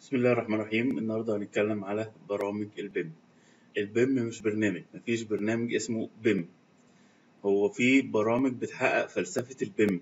بسم الله الرحمن الرحيم النهارده هنتكلم على برامج البيم البيم مش برنامج مفيش برنامج اسمه بيم هو في برامج بتحقق فلسفة البيم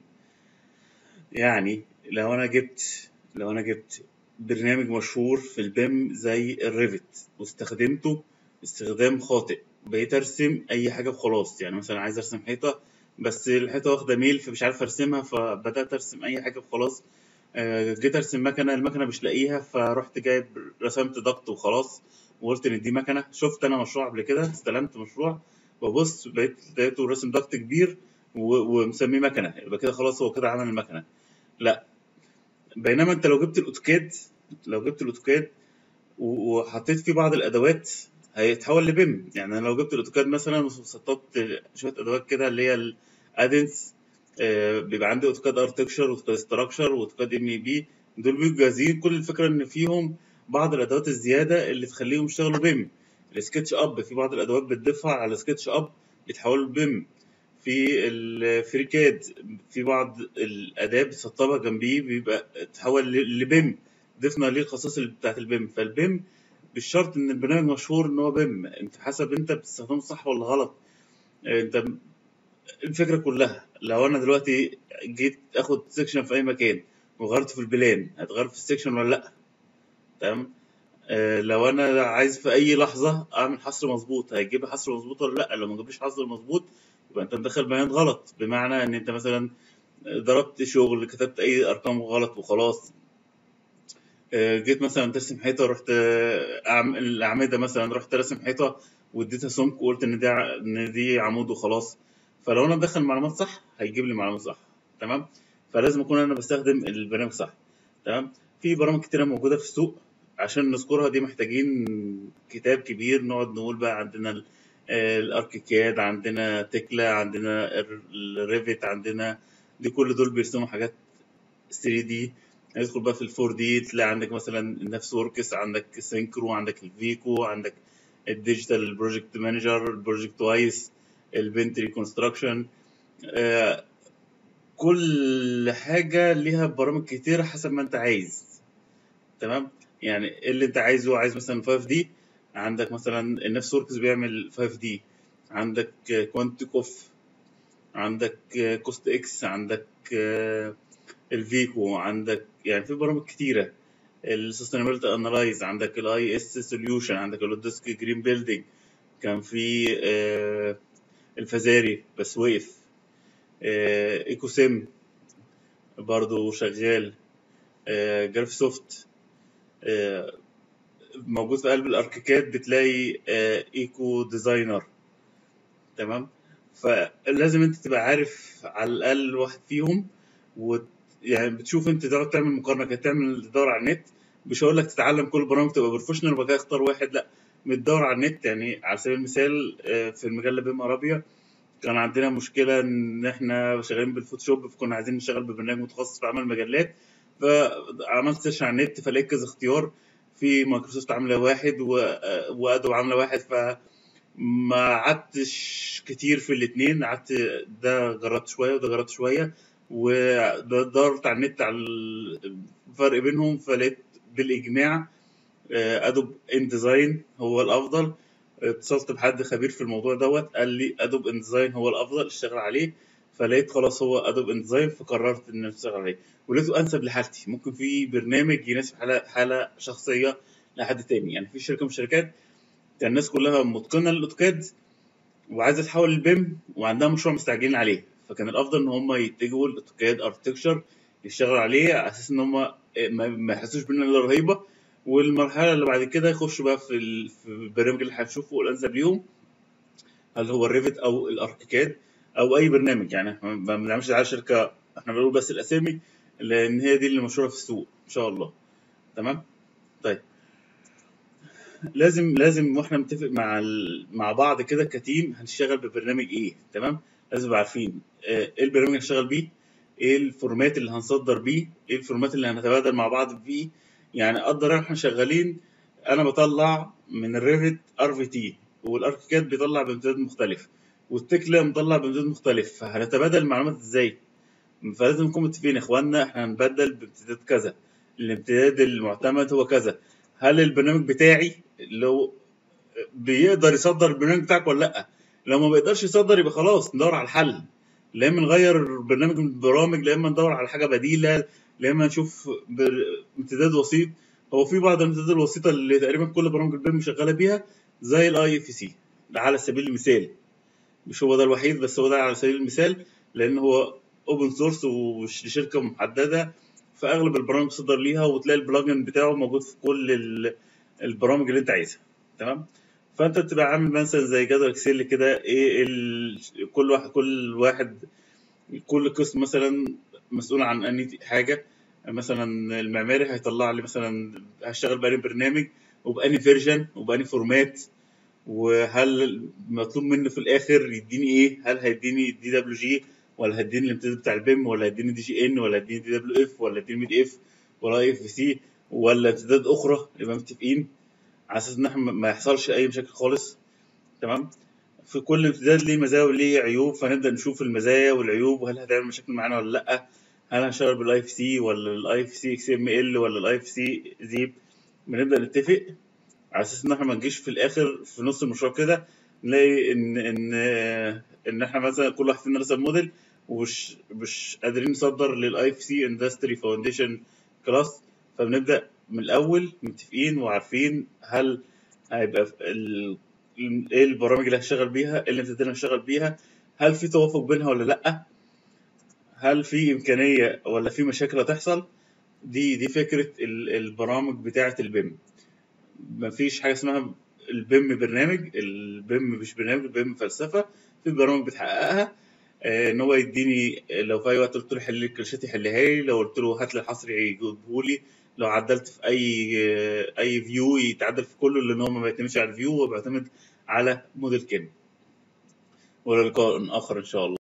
يعني لو انا جبت لو انا جبت برنامج مشهور في البيم زي الريفت واستخدمته استخدام خاطئ بقيت ارسم اي حاجة وخلاص يعني مثلا عايز ارسم حيطة بس الحيطة واخدة ميل فمش عارف ارسمها فبدأت ارسم اي حاجة وخلاص آه، جيت ارسم مكنه المكنه مش لاقيها فرحت جايب رسمت ضغط وخلاص وقلت ان دي مكنه شفت انا مشروع قبل كده استلمت مشروع ببص بقيت لقيته راسم ضغط كبير و- ومسميه مكنه يبقى كده خلاص هو كده عمل المكنه لا بينما انت لو جبت الاوتوكاد لو جبت الاوتوكاد و- وحطيت فيه بعض الادوات هيتحول لبيم يعني انا لو جبت الاوتوكاد مثلا وسطبت شويه ادوات كده اللي هي الادنس آه، بيبقى عندي اوتوكاد ارتكشر واوتوكاد ستراكشر واوتوكاد ام اي بي دول بيبقوا جاهزين كل الفكره ان فيهم بعض الادوات الزياده اللي تخليهم يشتغلوا بيم السكتش اب في بعض الادوات بتضيفها على السكتش اب بيتحولوا لبيم في الفريكاد في بعض الاداه بتسطبها جنبيه بيبقى تحول ل- لبيم ضفنا ليه الخصائص اللي بتاعت البيم فالبيم مش شرط ان البرنامج مشهور ان هو بيم انت حسب انت بتستخدمه صح ولا غلط انت الفكرة كلها لو أنا دلوقتي جيت آخد سيكشن في أي مكان وغيرت في البلان هتغير في السيكشن ولا لأ تمام آه لو أنا عايز في أي لحظة أعمل حصر مظبوط هيجيب لي حصر مظبوط ولا لأ لو ما جابليش حصر مظبوط يبقى أنت مدخل بيانات غلط بمعنى إن أنت مثلا ضربت شغل كتبت أي أرقام غلط وخلاص آه جيت مثلا ترسم حيطة رحت آه، أعمل الأعمدة مثلا رحت راسم حيطة واديتها سمك وقلت إن دي ع- إن دي عمود وخلاص فلو انا مدخل معلومات صح هيجيب لي معلومات صح تمام فلازم اكون انا بستخدم البرنامج صح تمام في برامج كتيره موجوده في السوق عشان نذكرها دي محتاجين كتاب كبير نقعد نقول بقى عندنا ال- آه، الاركيكاد عندنا تكلا عندنا الر- الريفت عندنا دي كل دول بيرسموا حاجات 3 دي ندخل بقى في ال 4 دي تلاقي عندك مثلا النفس وركس عندك سينكرو عندك الفيكو عندك الديجيتال بروجكت مانجر البروجكت وايس البنتري كونستراكشن كل حاجة ليها برامج كتير حسب ما انت عايز تمام يعني إيه اللي انت عايزه عايز مثلا 5 دي عندك مثلا النفس وركس بيعمل 5 دي عندك كوانتيك اوف عندك كوست اكس عندك آه، الفيكو عندك يعني في برامج كتيرة السستينابيلتي انالايز عندك الاي اس سوليوشن عندك الاوديسك جرين بيلدينج كان في آه، الفزاري بس وقف آه، ايكو سيم برضو شغال آه، جراف سوفت آه، موجود في قلب الاركيكاد بتلاقي آه، ايكو ديزاينر تمام فلازم انت تبقى عارف على الاقل واحد فيهم و يعني بتشوف انت تقعد تعمل مقارنه كده تعمل تدور على النت مش هقول لك تتعلم كل البرامج تبقى بروفيشنال وبعد كده اختار واحد لا بتدور على النت يعني على سبيل المثال آه، في المجله بيم ارابيا كان عندنا مشكله ان احنا شغالين بالفوتوشوب فكنا عايزين نشتغل ببرنامج متخصص في عمل مجلات فعملت سيرش على النت فلقيت كذا اختيار في مايكروسوفت عامله واحد و- وادوب عامله واحد فما قعدتش كتير في الاتنين قعدت ده جربت شويه وده جربت شويه ودورت على النت على الفرق بينهم فلقيت بالاجماع ادوب ان ديزاين هو الافضل اتصلت بحد خبير في الموضوع دوت قال لي ادوب ان ديزاين هو الافضل اشتغل عليه فلقيت خلاص هو ادوب ان ديزاين فقررت ان اشتغل عليه ولقيته انسب لحالتي ممكن في برنامج يناسب حاله حاله شخصيه لحد تاني يعني في شركه من الشركات كان الناس كلها متقنه للاوتوكاد وعايزه تحول للبيم وعندها مشروع مستعجلين عليه فكان الافضل ان هم يتجهوا الاوتوكاد اركتكشر يشتغلوا عليه على اساس ان هم ما ما يحسوش بالنقله الرهيبه والمرحله اللي بعد كده يخشوا بقى في ال- في البرنامج اللي هنشوفه الانسب ليهم هل هو الريفت او الاركيكاد او اي برنامج يعني احنا ما بنعملش على شركه احنا بنقول بس الاسامي لان هي دي اللي مشهوره في السوق ان شاء الله تمام طيب لازم لازم واحنا متفق مع ال... مع بعض كده كتيم هنشتغل ببرنامج ايه تمام لازم نبقى عارفين آه، ايه البرنامج اللي هنشتغل بيه ايه الفورمات اللي هنصدر بيه ايه الفورمات اللي هنتبادل مع بعض فيه يعني قدر احنا شغالين انا بطلع من الريفت ار في تي والاركيكاد بيطلع بامتداد مختلف والتكلا مطلع بامتداد مختلف فهنتبادل المعلومات ازاي فلازم نكون متفقين يا اخوانا احنا هنبدل بامتداد كذا الامتداد المعتمد هو كذا هل البرنامج بتاعي لو بيقدر يصدر البرنامج بتاعك ولا لا لو ما بيقدرش يصدر يبقى خلاص ندور على الحل لا اما نغير برنامج من البرامج لا اما ندور على حاجه بديله لا اما نشوف بر- امتداد وسيط هو في بعض الامتدادات الوسيطه اللي تقريبا كل برامج البيم شغاله بيها زي الاي اف سي ده على سبيل المثال مش هو ده الوحيد بس هو ده على سبيل المثال لان هو اوبن سورس وشركه محدده فاغلب البرامج تصدر ليها وتلاقي البلجن بتاعه موجود في كل ال- البرامج اللي انت عايزها تمام فانت بتبقى عامل مثلا زي جدول اكسل كده ايه ال... كل واحد كل واحد كل قسم مثلا مسؤول عن انهي حاجه مثلا المعماري هيطلع لي مثلا هشتغل بأني برنامج وبأني فيرجن وبأني فورمات وهل مطلوب منه في الاخر يديني ايه هل هيديني دي دبليو جي ولا هيديني الامتداد بتاع البيم ولا هيديني دي جي ان ولا هيديني دي دبليو اف ولا هيديني ميد اف ولا اي اف سي ولا امتداد اخرى يبقى متفقين على اساس ان احنا ما يحصلش اي مشاكل خالص تمام في كل امتداد ليه مزايا وليه عيوب فنبدا نشوف المزايا والعيوب وهل هتعمل مشاكل معانا ولا لا هل هنشتغل بالاي اف سي ولا الاي اف سي اكس ام ال ولا الاي اف سي زيب بنبدا نتفق على اساس ان احنا ما نجيش في الاخر في نص المشروع كده نلاقي ان ان ان احنا مثلا كل واحد فينا رسم موديل ومش مش قادرين نصدر للاي اف سي اندستري فاونديشن كلاس فبنبدا من الاول متفقين وعارفين هل هيبقى في ال... ايه البرامج اللي هشتغل بيها ايه الامتدادات اللي هشتغل بيها هل في توافق بينها ولا لا هل في امكانيه ولا في مشاكل هتحصل دي دي فكره ال- البرامج بتاعه البيم مفيش حاجه اسمها البيم برنامج البيم مش برنامج البيم فلسفه في برامج بتحققها آه، ان هو يديني لو في اي وقت قلت له حل لي الكلاشات يحلها لي لو قلت له هات لي الحصر يجيبه لي لو عدلت في اي آه، اي فيو يتعدل في كله لان هو ما بيعتمدش على الفيو هو بيعتمد على موديل كامل ولقاء اخر ان شاء الله